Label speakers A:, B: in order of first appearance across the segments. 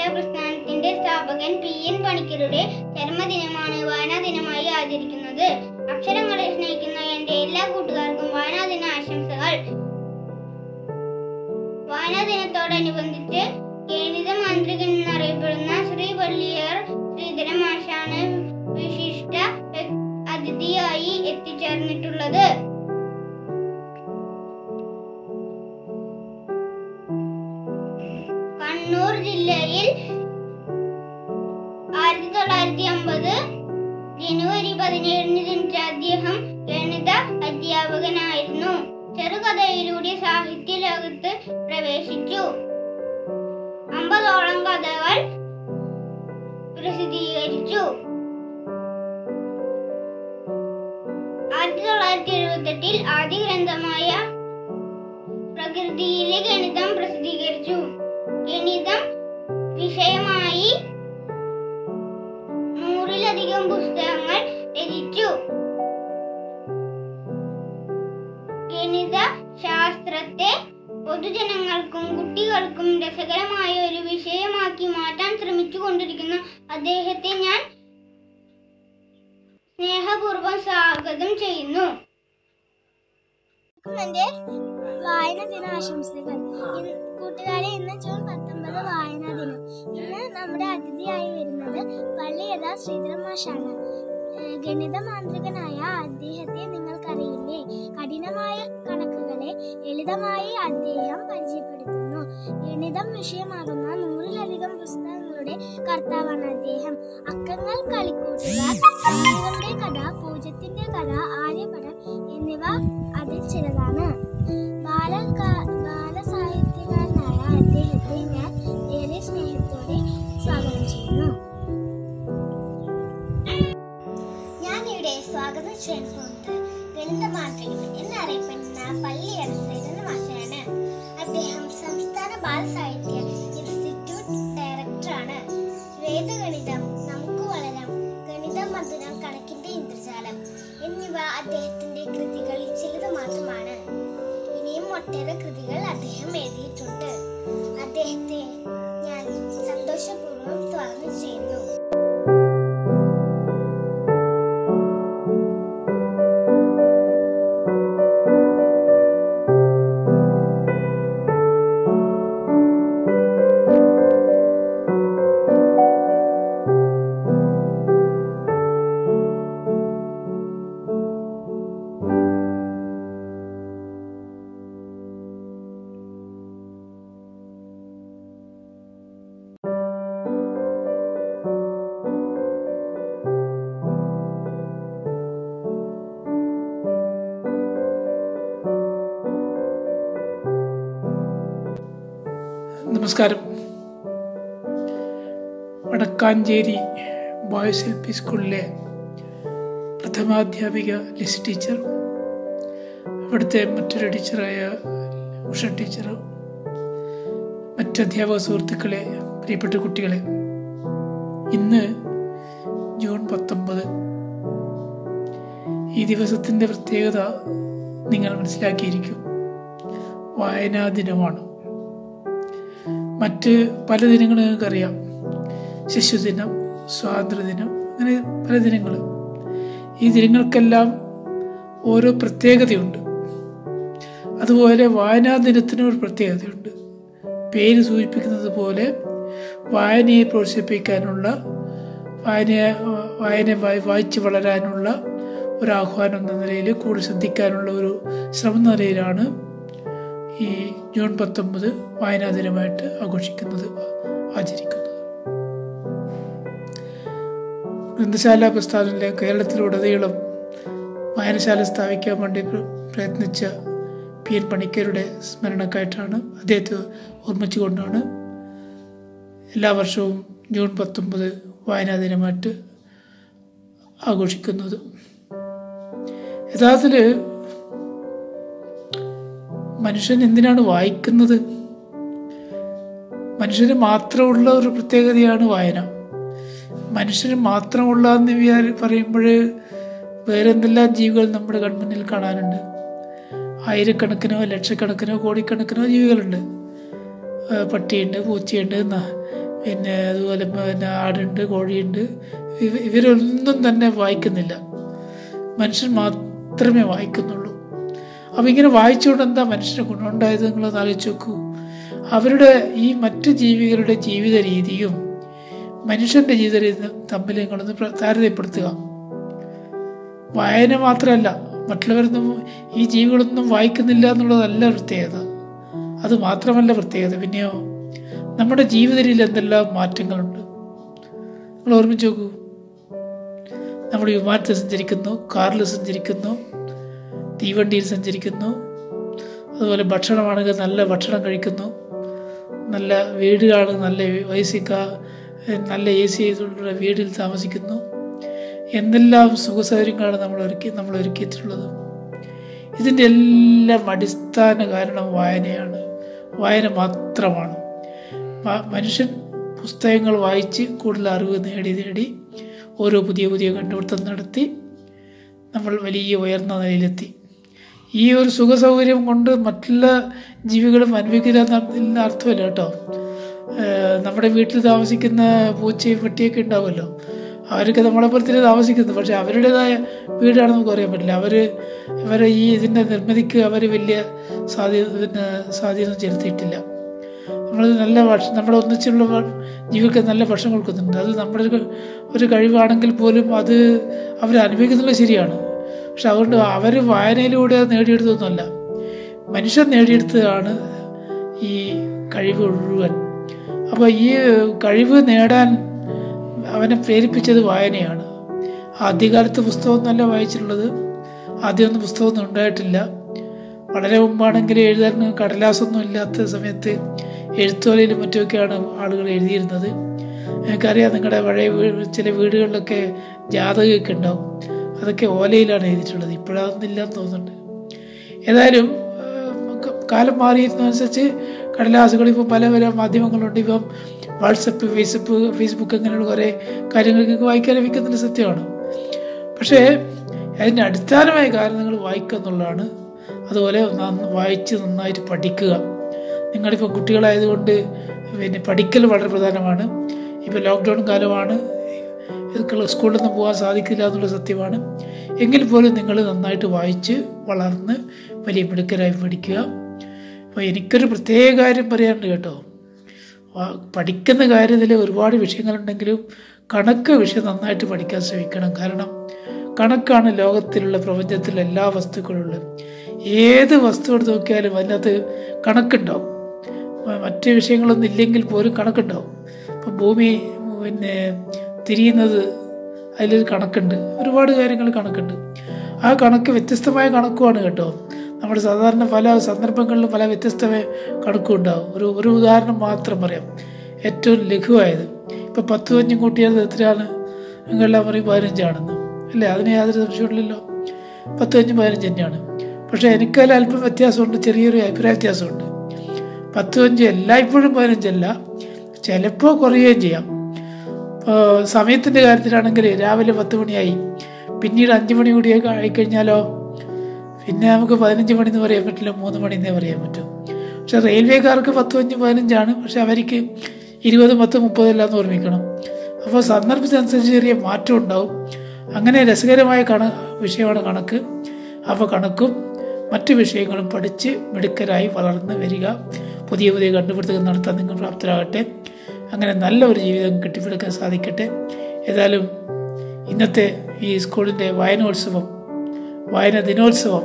A: പ്രസ്ഥാനത്തിന്റെ സ്ഥാപകൻ P N പണിക്കരുടെ ചരമദിനമാണ് വായനാ ദിനമായി ആചരിക്കുന്നത് അക്ഷരങ്ങളെ സ്നേഹിക്കുന്ന എന്റെ എല്ലാ കൂട്ടുകാർക്കും വായനാ ദിന ആശംസകൾ വായനാ ദിനത്തോടനുബന്ധിച്ച് ഗണിത മാന്ത്രികൻ എന്നറിയപ്പെടുന്ന ശ്രീ വള്ളിയർ ശ്രീധര മാഷാണ് വിശിഷ്ട വ്യ- അതിഥിയായി എത്തിച്ചേർന്നിട്ടുള്ളത് കണ്ണൂർ ജില്ലയിൽ ആയിരത്തി തൊള്ളായിരത്തി അമ്പത് ജനുവരി പതിനേഴിന് ജനിച്ച അദ്ദേഹം ഗണിത അധ്യാപകനായിരുന്നു ചെറുകഥയിലൂടെ സാഹിത്യ ലോകത്ത് പ്രവേശിച്ചു അമ്പതോളം കഥകൾ പ്രസിദ്ധീകരിച്ചു ആയിരത്തി തൊള്ളായിരത്തി എഴുപത്തെട്ടിൽ ആദ്യ ഗ്രന്ഥമായ പ്രകൃതിയിലെ ഗണിതം പ്രസിദ്ധീകരിച്ചു ഗണിതം വിഷയമായി നൂറിലധികം പുസ്തകങ്ങൾ രചിച്ചു ഗണിത ശാസ്ത്രത്തെ പൊതുജനങ്ങൾക്കും കുട്ടികൾക്കും രസകരമായ ഒരു വിഷയമാക്കി മാറ്റാൻ ശ്രമിച്ചു കൊണ്ടിരിക്കുന്ന അദ്ദേഹത്തെ ഞാൻ സ്നേഹപൂർവ്വം സ്വാഗതം ചെയ്യുന്നു
B: എന്റെ വായന ദിനാശംസകൾ ഇന്ന് കൂട്ടുകാരെ ഇന്ന് ജൂൺ പത്തൊമ്പത് വായനാ ദിനം ഇന്ന് നമ്മുടെ അതിഥിയായി വരുന്നത് പള്ളിയത ശ്രീധരൻ മാഷാണ് ഏഹ് ഗണിത മാന്ത്രികനായ അദ്ദേഹത്തെ നിങ്ങൾക്കറിയില്ലേ കഠിനമായ കണക്കുകളെ ലളിതമായി അദ്ദേഹം പരിചയപ്പെടുത്തുന്നു ഗണിതം വിഷയമാകുന്ന നൂറിലധികം പുസ്തകങ്ങളുടെ കർത്താവാണ് അദ്ദേഹം അക്കങ്ങൾ കളിക്കൂട്ടുകാർ സംഖ്യകളുടെ കഥ പൂജ്യത്തിന്റെ കഥ ആര്യപടം എന്നിവ അതിൽ ചിലതാണ് ബാലക ബാലസാഹിത്യകാരനായ അദ്ദേഹത്തെ ഞാൻ ഏറെ സ്നേഹത്തോടെ സ്വാഗതം ചെയ്യുന്നു
C: ഞാനിവിടെ സ്വാഗതം ചെയ്യാൻ പോകുന്നത് ഗണിതമാന്ത്രികൻ എന്നറിയപ്പെടുന്ന പള്ളിയറ ശ്രീധരൻ മാഷയാണ് അദ്ദേഹം സംസ്ഥാന ബാലസാഹിത്യ ഇൻസ്റ്റിറ്റ്യൂട്ട് ഡയറക്ടറാണ് വേദഗണിതം നമുക്ക് വളരാം ഗണിതം മധുരം കണക്കിന്റെ ഇന്ദ്രജാലം എന്നിവ അദ്ദേഹത്തിന്റെ കൃതികളിൽ ചിലത് മാത്രമാണ് ഇനിയും ഒട്ടേറെ കൃതികൾ അദ്ദേഹം എഴുതിയിട്ടുണ്ട് അദ്ദേഹത്തെ ഞാൻ സന്തോഷപൂർവ്വം സ്വാഗതം ചെയ്യുന്നു
D: നമസ്കാരം വടക്കാഞ്ചേരി ബോയ്സ് എൽ പി സ്കൂളിലെ പ്രഥമാധ്യാപിക ലിസി ടീച്ചർ അവിടുത്തെ മറ്റൊരു ടീച്ചറായ ഉഷ ടീച്ചർ മറ്റ് അധ്യാപക സുഹൃത്തുക്കളെ പ്രിയപ്പെട്ട കുട്ടികളെ ഇന്ന് ജൂൺ പത്തൊമ്പത് ഈ ദിവസത്തിൻ്റെ പ്രത്യേകത നിങ്ങൾ മനസ്സിലാക്കിയിരിക്കും വായനാ ദിനമാണ് മറ്റ് പല ദിനങ്ങളും നിങ്ങൾക്കറിയാം ശിശുദിനം സ്വാതന്ത്ര്യദിനം അങ്ങനെ പല ദിനങ്ങൾ ഈ ദിനങ്ങൾക്കെല്ലാം ഓരോ പ്രത്യേകതയുണ്ട് അതുപോലെ വായനാ ദിനത്തിന് ഒരു പ്രത്യേകതയുണ്ട് പേര് സൂചിപ്പിക്കുന്നത് പോലെ വായനയെ പ്രോത്സാഹിപ്പിക്കാനുള്ള വായനയെ വായന വായി- വായിച്ച് വളരാനുള്ള ഒരു ആഹ്വാനം എന്ന നിലയിൽ കൂടുതൽ ശ്രദ്ധിക്കാനുള്ള ഒരു ശ്രമം എന്ന നിലയിലാണ് ഈ ജൂൺ പത്തൊമ്പത് വായനാ ദിനമായിട്ട് ആഘോഷിക്കുന്നത് ആചരിക്കുന്നത് ഗ്രന്ഥശാല പ്രസ്ഥാനത്തിലെ കേരളത്തിലുടനീളം വായനശാല സ്ഥാപിക്കാൻ വേണ്ടി പ്ര- പ്രയത്നിച്ച പി എൻ പണിക്കരുടെ സ്മരണക്കായിട്ടാണ് അദ്ദേഹത്തെ ഓർമ്മിച്ചുകൊണ്ടാണ് എല്ലാ വർഷവും ജൂൺ പത്തൊമ്പത് വായനാ ദിനമായിട്ട് ആഘോഷിക്കുന്നത് യഥാർത്ഥത്തിൽ മനുഷ്യൻ എന്തിനാണ് വായിക്കുന്നത് മനുഷ്യന് മാത്രമുള്ള ഒരു പ്രത്യേകതയാണ് വായന മനുഷ്യന് മാത്രമുള്ള എന്ന് വിചാരി പറയുമ്പോൾ വേറെ എന്തെല്ലാം ജീവികൾ നമ്മുടെ കൺമുന്നിൽ കാണാനുണ്ട് ആയിരക്കണക്കിനോ ലക്ഷക്കണക്കിനോ കോടിക്കണക്കിനോ ജീവികളുണ്ട് ആ, പട്ടിയുണ്ട് പൂച്ചയുണ്ട് ന- പിന്നെ അതുപോലെ പിന്നെ ആടുണ്ട് കോഴിയുണ്ട് ഇവ- ഇവരൊന്നും തന്നെ വായിക്കുന്നില്ല മനുഷ്യൻ മാത്രമേ വായിക്കുന്നുള്ളൂ അപ്പം ഇങ്ങനെ വായിച്ചുകൊണ്ട് എന്താ മനുഷ്യന് ഗുണമുണ്ടായത് നിങ്ങളൊന്ന് ആലോചിച്ച് നോക്കൂ അവരുടെ ഈ മറ്റ് ജീവികളുടെ ജീവിത രീതിയും മനുഷ്യൻ്റെ ജീവിത രീതിയും തമ്മിൽ നിങ്ങളൊന്ന് പ്ര- താരതമ്യപ്പെടുത്തുക വായന മാത്രമല്ല മറ്റുള്ളവരൊന്നും ഈ ജീവികളൊന്നും വായിക്കുന്നില്ല എന്നുള്ളതല്ല പ്രത്യേകത അത് മാത്രമല്ല പ്രത്യേകത പിന്നെയോ നമ്മുടെ ജീവിത രീതിയിൽ എന്തെല്ലാം മാറ്റങ്ങളുണ്ട് നിങ്ങൾ ഓർമ്മിച്ച് നോക്കൂ നമ്മൾ വിമാനത്തിൽ സഞ്ചരിക്കുന്നു കാറിൽ സഞ്ചരിക്കുന്നു തീവണ്ടിയിൽ സഞ്ചരിക്കുന്നു അതുപോലെ ഭക്ഷണമാണെങ്കിൽ നല്ല ഭക്ഷണം കഴിക്കുന്നു നല്ല വീടുകളാണ് നല്ല വയസ്സിക്ക നല്ല എ സി ചെയ്തുള്ള വീടിൽ താമസിക്കുന്നു എന്തെല്ലാം സുഖസൗകര്യങ്ങളാണ് നമ്മൾ ഒരുക്കി നമ്മൾ ഒരുക്കിയിട്ടുള്ളത് ഇതിൻ്റെ എല്ലാം അടിസ്ഥാന കാരണം വായനയാണ് വായന മാത്രമാണ് മ- മനുഷ്യൻ പുസ്തകങ്ങൾ വായിച്ച് കൂടുതൽ അറിവ് നേടി നേടി ഓരോ പുതിയ പുതിയ കണ്ടുപിടുത്തം നടത്തി നമ്മൾ വലിയ ഉയർന്ന നിലയിലെത്തി ഈ ഒരു സുഖ സൗകര്യം കൊണ്ട് മറ്റുള്ള ജീവികളും അനുഭവിക്കില്ല എന്ന അർത്ഥമില്ല കേട്ടോ ഏഹ് നമ്മുടെ വീട്ടിൽ താമസിക്കുന്ന പൂച്ചയും പട്ടിയൊക്കെ ഉണ്ടാവുമല്ലോ അവരൊക്കെ നമ്മളെ പോലെ തന്നെ താമസിക്കുന്നു പക്ഷെ അവരുടേതായ വീടാണെന്ന് നമുക്ക് പറയാൻ പറ്റില്ല അവർ ഇവരെ ഈ ഇതിൻ്റെ നിർമ്മിതിക്ക് അവർ വലിയ സ്വാധീനം പിന്നെ സ്വാധീനം ചെലുത്തിയിട്ടില്ല നമ്മൾ നല്ല ഭക്ഷണം നമ്മുടെ ഒന്നിച്ചുള്ള ഭ- ജീവികൾക്ക് നല്ല ഭക്ഷണം കൊടുക്കുന്നുണ്ട് അത് നമ്മുടെ ഒരു ക- ഒരു കഴിവാണെങ്കിൽ പോലും അത് അവർ അനുഭവിക്കുന്നുള്ളത് ശരിയാണ് പക്ഷെ അതുകൊണ്ട് അവർ വായനയിലൂടെ അത് നേടിയെടുത്തതൊന്നുമല്ല മനുഷ്യൻ നേടിയെടുത്തതാണ് ഈ കഴിവ് മുഴുവൻ അപ്പോൾ ഈ കഴിവ് നേടാൻ അവനെ പ്രേരിപ്പിച്ചത് വായനയാണ് ആദ്യകാലത്ത് പുസ്തകമൊന്നുമല്ല വായിച്ചിട്ടുള്ളത് ആദ്യമൊന്നും പുസ്തകമൊന്നും ഉണ്ടായിട്ടില്ല വളരെ മുമ്പാണെങ്കിൽ എഴുതാൻ കടലാസൊന്നും ഇല്ലാത്ത സമയത്ത് എഴുത്തോലയിലും മറ്റുമൊക്കെയാണ് ആളുകൾ എഴുതിയിരുന്നത് എനിക്കറിയാം നിങ്ങളുടെ പഴയ വീ- ചില വീടുകളിലൊക്കെ ജാതകമൊക്കെ ഉണ്ടാവും അതൊക്കെ ഓലയിലാണ് എഴുതിയിട്ടുള്ളത് ഇപ്പോഴതൊന്നുമില്ലെന്ന് തോന്നുന്നുണ്ട് ഏതായാലും ഏഹ്, ക- കാലം മാറിയിരുന്നതനുസരിച്ച് കടലാസുകൾ ഇപ്പോൾ പല പല മാധ്യമങ്ങളുണ്ട് ഇപ്പം വാട്സപ്പ് ഫേസ്ബുക്ക് ഫേസ്ബുക്ക് അങ്ങനെയുള്ള കുറേ കാര്യങ്ങൾക്കൊക്കെ വായിക്കാൻ ലഭിക്കുന്നതിന് സത്യമാണ് പക്ഷേ അതിൻ്റെ അടിസ്ഥാനമായ കാരണങ്ങൾ വായിക്കുക എന്നുള്ളതാണ് അതുപോലെ നന്ന- വായിച്ച് നന്നായിട്ട് പഠിക്കുക നിങ്ങളിപ്പോൾ കുട്ടികളായതുകൊണ്ട് പിന്നെ പഠിക്കൽ വളരെ പ്രധാനമാണ് ഇപ്പോൾ ലോക്ക്ഡൗൺ കാലമാണ് ഇതൊക്കെ സ്കൂളിലൊന്നും പോകാൻ സാധിക്കില്ല എന്നുള്ള സത്യമാണ് എങ്കിൽ പോലും നിങ്ങൾ നന്നായിട്ട് വായിച്ച് വളർന്ന് വലിയ മിടുക്കരായി പഠിക്കുക അപ്പോൾ എനിക്കൊരു പ്രത്യേക കാര്യം പറയാനുണ്ട് കേട്ടോ വാ- പഠിക്കുന്ന കാര്യത്തിൽ ഒരുപാട് വിഷയങ്ങളുണ്ടെങ്കിലും കണക്ക് വിഷയം നന്നായിട്ട് പഠിക്കാൻ ശ്രമിക്കണം കാരണം കണക്കാണ് ലോകത്തിലുള്ള പ്രപഞ്ചത്തിലുള്ള എല്ലാ വസ്തുക്കളുള്ളത് ഏത് വസ്തു എടുത്ത് നോക്കിയാലും അതിനകത്ത് കണക്കുണ്ടാവും മ- മറ്റ് വിഷയങ്ങളൊന്നും ഇല്ലെങ്കിൽ പോലും കണക്കുണ്ടാവും ഇപ്പം ഭൂമി പിന്നെ തിരിയുന്നത് അതിലൊരു കണക്കുണ്ട് ഒരുപാട് കാര്യങ്ങൾ കണക്കുണ്ട് ആ കണക്ക് വ്യത്യസ്തമായ കണക്കുമാണ് കേട്ടോ നമ്മുടെ സാധാരണ പല സന്ദർഭങ്ങളിലും പല വ്യത്യസ്തമായ കണക്കും ഉണ്ടാവും ഒരു ഒരു ഉദാഹരണം മാത്രം പറയാം ഏറ്റവും ലഘുവായത് ഇപ്പം പത്ത് അഞ്ചും കൂട്ടിയാൽ എത്രയാണ് നിങ്ങളെല്ലാം പറയും പതിനഞ്ചാണെന്ന് അല്ലേ അതിന് യാതൊരു സംശയമില്ലല്ലോ പത്ത് അഞ്ചും പതിനഞ്ച് തന്നെയാണ് പക്ഷേ എനിക്കതിൽ അല്പം വ്യത്യാസമുണ്ട് ചെറിയൊരു അഭിപ്രായ വ്യത്യാസമുണ്ട് പത്ത് അഞ്ച് എല്ലായ്പ്പോഴും പതിനഞ്ചല്ല ചിലപ്പോൾ കുറയുകയും ചെയ്യാം ഇപ്പോൾ സമയത്തിൻ്റെ കാര്യത്തിലാണെങ്കിൽ രാവിലെ പത്ത് മണിയായി പിന്നീട് അഞ്ച് മണി കൂടി ആയിക്കഴിഞ്ഞാലോ പിന്നെ നമുക്ക് പതിനഞ്ച് മണി എന്ന് പറയാൻ പറ്റില്ല മൂന്ന് മണി എന്നേ പറയാൻ പറ്റും പക്ഷെ റെയിൽവേക്കാർക്ക് പത്ത് അഞ്ച് പതിനഞ്ചാണ് പക്ഷെ അവർക്ക് ഇരുപത് പത്ത് മുപ്പതെല്ലാം എന്ന് ഓർമ്മിക്കണം അപ്പോൾ സന്ദർഭത്തിനനുസരിച്ച് ചെറിയ മാറ്റം ഉണ്ടാവും അങ്ങനെ രസകരമായ കണ വിഷയമാണ് കണക്ക് അപ്പോൾ കണക്കും മറ്റു വിഷയങ്ങളും പഠിച്ച് മിടുക്കരായി വളർന്ന് വരിക പുതിയ പുതിയ കണ്ടുപിടുത്തങ്ങൾ നടത്താൻ നിങ്ങൾ പ്രാപ്തരാകട്ടെ അങ്ങനെ നല്ല ഒരു ജീവിതം കെട്ടിപ്പടുക്കാൻ സാധിക്കട്ടെ ഏതായാലും ഇന്നത്തെ ഈ സ്കൂളിൻ്റെ വായനോത്സവം വായന ദിനോത്സവം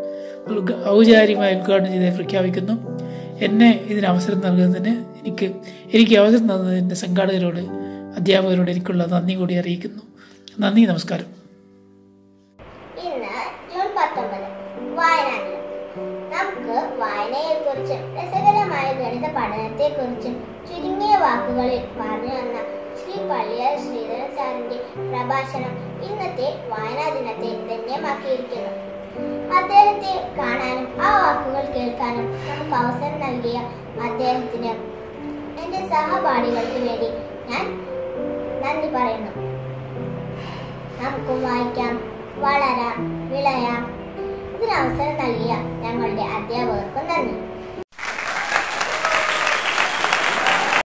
D: ഉദ്ഘ- ഔപചാരികമായി ഉദ്ഘാടനം ചെയ്ത് പ്രഖ്യാപിക്കുന്നു എന്നെ ഇതിന് അവസരം നൽകുന്നതിന് എനിക്ക് എനിക്ക് അവസരം തന്നതിന് എൻ്റെ സംഘാടകരോട് അധ്യാപകരോട് എനിക്കുള്ള നന്ദി കൂടി അറിയിക്കുന്നു നന്ദി നമസ്കാരം
C: ഇന്ന് ജൂൺ പത്തൊമ്പത് വായനാ ദിനം നമുക്ക് വായനയെക്കുറിച്ചും രസകരമായ ഗണിത പഠനത്തെക്കുറിച്ചും ചുരുങ്ങിയ വാക്കുകളിൽ പറഞ്ഞു തന്ന ശ്രീ പള്ളിയാർ ശ്രീധരൻ സാറിന്റെ പ്രഭാഷണം ഇന്നത്തെ വായനാ ദിനത്തെ ധന്യമാക്കിയിരിക്കുന്നു അദ്ദേഹത്തെ കാണാനും ആ വാക്കുകൾ കേൾക്കാനും നമുക്ക് അവസരം നൽകിയ അദ്ദേഹത്തിന് എന്റെ സഹപാഠികൾക്ക് വേണ്ടി ഞാൻ നന്ദി പറയുന്നു നമുക്കും വായിക്കാം വളരാം വിളയാം ഇതിന് അവസരം നൽകിയ ഞങ്ങളുടെ അധ്യാപകർക്കും